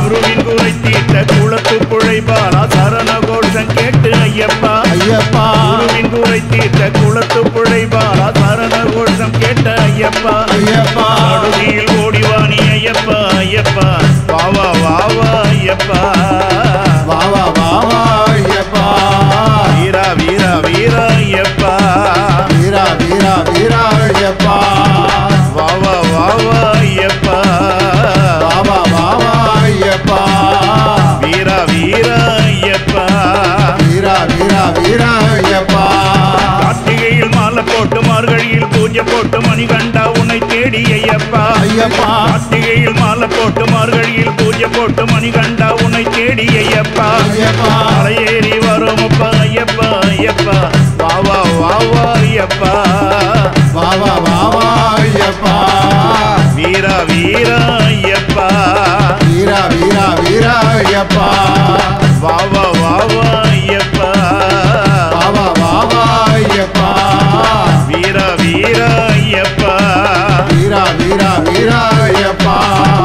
குருவின் குறை தீர்த்த குளத்து புழைபாலா சரண கோஷம் கேட்டு ஐயப்பா ஐயப்பா குருவின் குறை தீர்த்த குளத்து புழைபாலா சரண கோஷம் கேட்ட ஐயப்பா ஐயப்பா நடுதியில் ஓடிவாணி ஐயப்பா ஐயப்பா வாவா வாவா ஐயப்பா வாவா வாவா ஐயப்பா வீரா வீரா வீரா ஐயப்பா வீரா வீரா வீரா ஐயப்பா வாவா வாவா ஐயப்பா வாவா வாவா ஐயப்பா வீரா வீரா ஐயப்பா வீரா வீரா வீரா ஐயப்பா கார்த்திகையில் மாலை போட்டு மார்கழியில் பூஜை போட்டு மணிகண்டா உன்னை தேடி ஐயப்பா ஐயப்பா கார்த்திகையில் மாலை போட்டு மார்கழியில் பூஜை போட்டு மணிகண்டா உன்னை தேடி ஐயப்பா ஐயப்பா மலையேறி வரும் அப்பா ஐயப்பா ஐயப்பா வாவா வாவா ஐயப்பா வாவா வாவா ஐயப்பா வீரா வீரா ஐயப்பா வீரா வீரா வீரா ஐயப்பா வாவா வாவா ஐயப்பா வாவா வாவா ஐயப்பா வீரா வீரா ஐயப்பா வீரா வீரா வீரா ஐயப்பா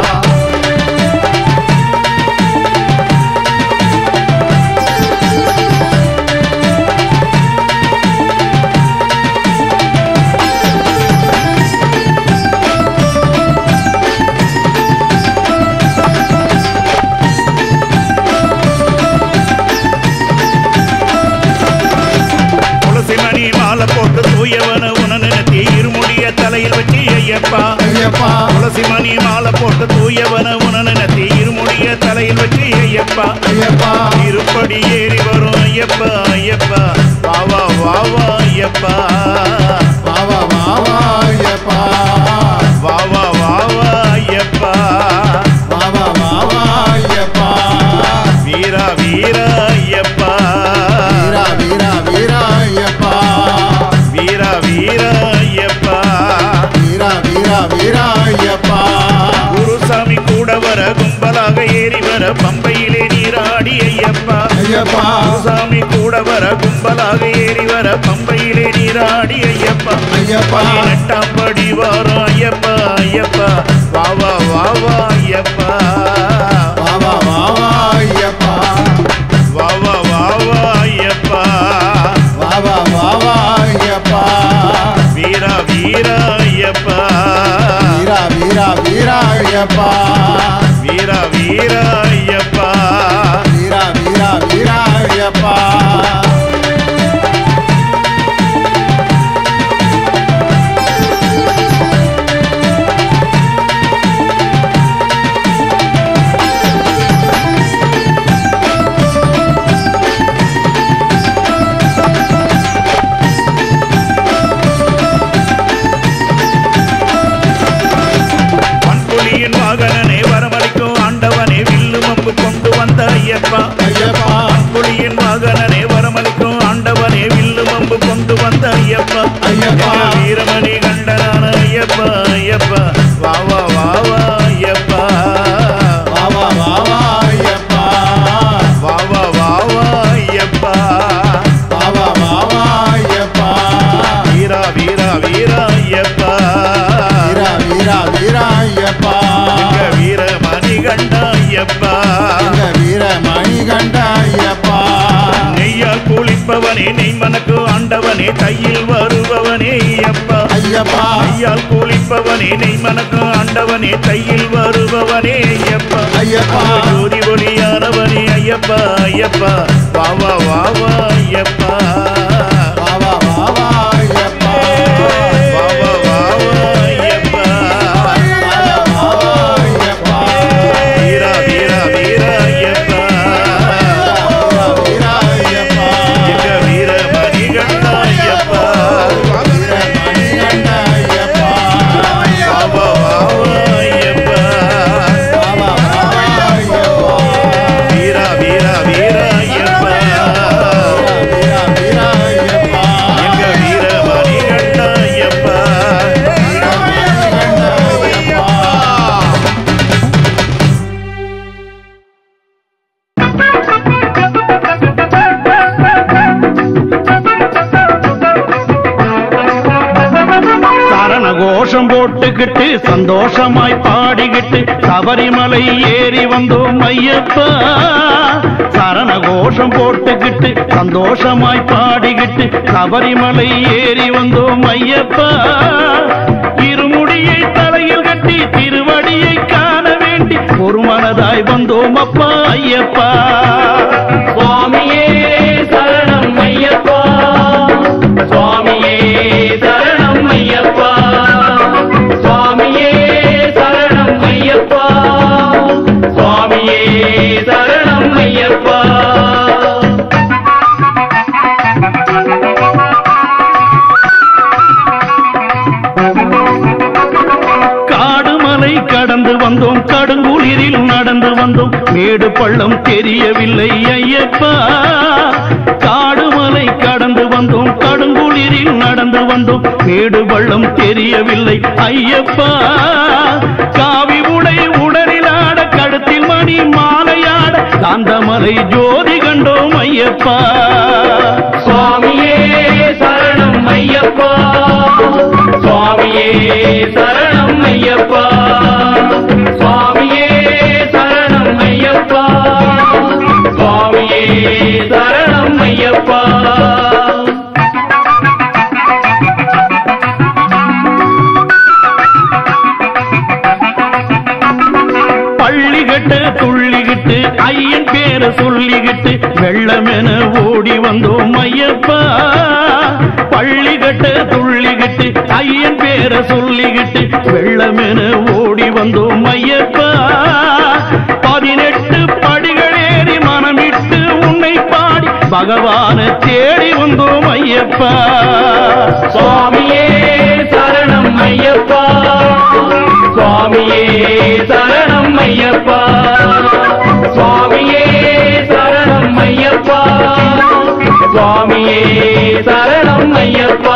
துளசி மணி மாலை போட்டு தூயவன உன நினைத்தி இருமுடிய தலையில் வச்சு ஐயப்பா ஐயப்பா துளசி மணி மாலை போட்டு தூயவன உன நினைத்தி இருமுடிய தலையில் வச்சு ஐயப்பா ஐயப்பா இருப்படி ஏறி வரும் ஐயப்பா ஐயப்பா வாவா வாவா ஐயப்பா வாவா வாவா ஐயப்பா வாவா வாவா ஐயப்பா வாவா வாவா ஐயப்பா வீரா வீரா ஐயப்பா வீரா வீரா வீரா ஐயப்பா வீரா வீரா ஐயப்பா வீரா வீரா வீரா ஐயப்பா குருசாமி கூட வர கும்பலாக ஏறி வர பம்பையிலே நீராடி ஐயப்பா ஐயப்பா குருசாமி கூட வர கும்பலாக ஏறி வர பம்பையிலே நீராடி ஐயப்பா ஐயப்பா பதினெட்டாம் படி வாரம் ஐயப்பா ஐயப்பா வாவா வாவா ஐயப்பா வாவா வாவா ஐயப்பா வாவா வாவா ஐயப்பா வாவா வாவா ஐயப்பா வீரா வீரா ஐயப்பா வீரா வீரா வீரா ஐயப்பா வீரா வீரா ஐயப்பா வீரா வீரா வீரா ஐயப்பா பண்புலியின் வாகனனே வரமளிக்கும் ஆண்டவனே வில்லு மம்பு கொண்டு வந்த ஐயப்பா ஐயப்பா புலியின் வாகனனே வரமளிக்கும் ஆண்டவனே வில்லு மம்பு கொண்டு வந்த ஐயப்பா ஐயப்பா. எங்க வீரமணி கண்டனான ஐயப்பா ஐயப்பா வாவா வாவா ஐயப்பா வாவா வாவா ஐயப்பா வாவா வாவா ஐயப்பா வாவா வாவா ஐயப்பா வீரா வீரா வீரா ஐயப்பா வீரா வீரா வீரா ஐயப்பா எங்க வீரமணி கண்ட ஐயப்பா எங்க வீர மணிகண்ட ஐயப்பா நெய்யால் குளிப்பவனே நெய் மனக்கு ஆண்டவனே கையில் வருபவனே ஐயப்பா ஐயப்பா ஐயால் கூலிப்பவனே நெய் மனக்கு ஆண்டவனே கையில் வருபவனே ஐயப்பா ஐயப்பா ஜோதி ஒளியானவனே ஐயப்பா ஐயப்பா வாவா வாவா ஐயப்பா வாவா வாவா ஐயப்பா வாவா வாவா ஐயப்பா வாவா ஐயப்பா வீரா வீரா வீரா ஐயப்பா வீரா ஐயப்பா எங்க வீர மணிகண்டா ஐயப்பா வீர மணிகண்ட ஐயப்பா வாவா வாவா ஐயப்பா வாவா வாவா ஐயப்பா வீரா வீரா வீரா ஐயப்பா வீரா வீரா கோஷம் போட்டுக்கிட்டு சந்தோஷமாய் பாடிக்கிட்டு சபரிமலை ஏறி வந்தோம் ஐயப்பா சரண கோஷம் போட்டுக்கிட்டு சந்தோஷமாய் பாடிக்கிட்டு சபரிமலை ஏறி வந்தோம் ஐயப்பா இருமுடியை தலையில் கட்டி திருவடியை காண வேண்டி ஒரு மனதாய் வந்தோம் அப்பா ஐயப்பா சுவாமியே சரணம் ஐயப்பா சுவாமியே சரணம் ஐயப்பா சுவாமியே சரணம் ஐயப்பா சுவாமியே சரணம் ஐயப்பா காடு மலை கடந்து வந்தோம் கடுங்குளிரில் நடந்து வந்தோம் மேடு பள்ளம் தெரியவில்லை ஐயப்பா காடு மலை கடந்து வந்தோம் கடுங்குளிரில் நடந்து வந்தோம் மேடு பள்ளம் தெரியவில்லை ஐயப்பா காவி உடை உடலில் ஆட கழுத்தில் மணி மாலையாட காந்தமலை ஜோதி கண்டோம் ஐயப்பா சுவாமியே சரணம் ஐயப்பா சுவாமியே சரணம் ஐயப்பா சுவாமியே சரணம் ஐயப்பா சுவாமியே சரணம் ஐயப்பா பள்ளிகட்டு துள்ளிக்கிட்டு ஐயன் பேர சொல்லிக்கிட்டு வெள்ளமென ஓடி வந்தோம் ஐயப்பா பள்ளிகட்டு துள்ளிக்கிட்டு ஐயன் பேர சொல்லிக்கிட்டு வெள்ளமென ஓடி வந்தோம் ஐயப்பா பதினெட்டு படிகளேறி மனமிட்டு உன்னை பாடி பகவான தேடி வந்தோம் ஐயப்பா சுவாமியே சரணம் ஐயப்பா சுவாமியே சரணம் ஐயப்பா சுவாமியே சரணம் ஐயப்பா சுவாமியே சரணம் ஐயப்பா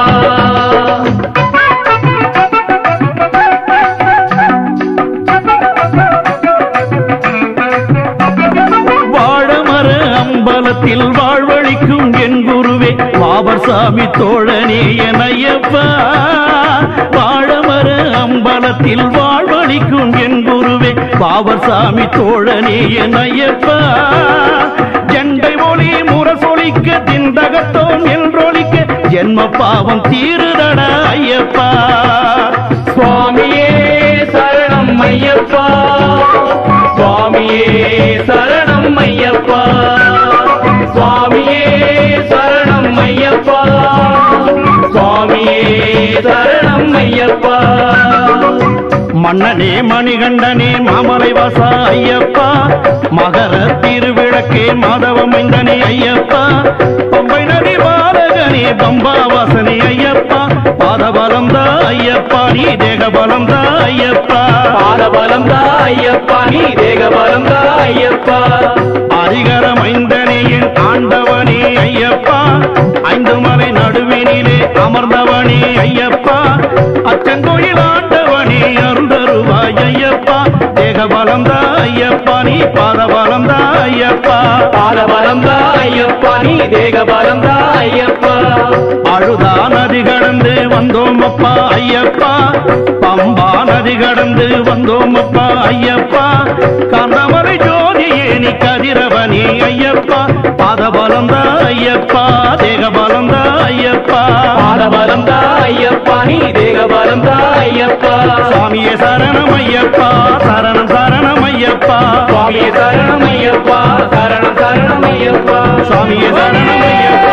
வாழமர அம்பலத்தில் வாழ்வழிக்கும் என் குருவே பாபர் சாமி தோழனே என் ஐயப்பா வாழமர அம்பலத்தில் வாழ்வழிக்கும் என் குருவே பாபர் சாமி தோழனே என் ஐயப்பா ஜெண்டை ஒளி முரசொலிக்க திண்டகத்தோம் என்றொலிக்க ஜென்ம பாவம் தீருதட ஐயப்பா சுவாமியே சரணம் ஐயப்பா சுவாமியே சரணம் ஐயப்பா சுவாமியே சரணம் ஐயப்பா சுவாமியே சரணம் ஐயப்பா மன்னனே மணிகண்டனே மாமலை வாசா ஐயப்பா மகர திருவிளக்கே மாதவமைந்தனே ஐயப்பா பம்பை நதி பாலகனே பம்பாவாசனே ஐயப்பா பாதபலம் தா ஐயப்பா நீ தேகபலம் தா ஐயப்பா பாதபலம் தா ஐயப்பா நீ தேகபலம் தா ஐயப்பா அதிகரமைந்தனே என் ஆண்டவனே ஐயப்பா ஐந்து மலை நடுவினிலே அமர்ந்தவனே ஐயப்பா அச்சங்கோயில் ஆண்டவனே அருந்தருவாய் ஐயப்பா தேகபலம் தா ஐயப்பா நீ பாதபலம் தா ஐயப்பா பாதபலம் தா ஐயப்பா நீ தேகபலம் தா ஐயப்பா அழுதா நதி கடந்து வந்தோம் அப்பா ஐயப்பா பம்பா நதி கடந்து வந்தோம் அப்பா ஐயப்பா காந்தமலை ஜோதியே நீ கதிரவனே ஐயப்பா பாதபலம் தா ஐயப்பா தேகபலம் தா ஐயப்பா பாதபலம் தா ஐயப்பா நீ தேகபலம் தா ஐயப்பா சுவாமியே சரணம் ஐயப்பா சரணம் சரணம் ஐயப்பா சுவாமியே சரணம் ஐயப்பா சரணம் சரணம் ஐயப்பா சுவாமியே சரணம் ஐயப்பா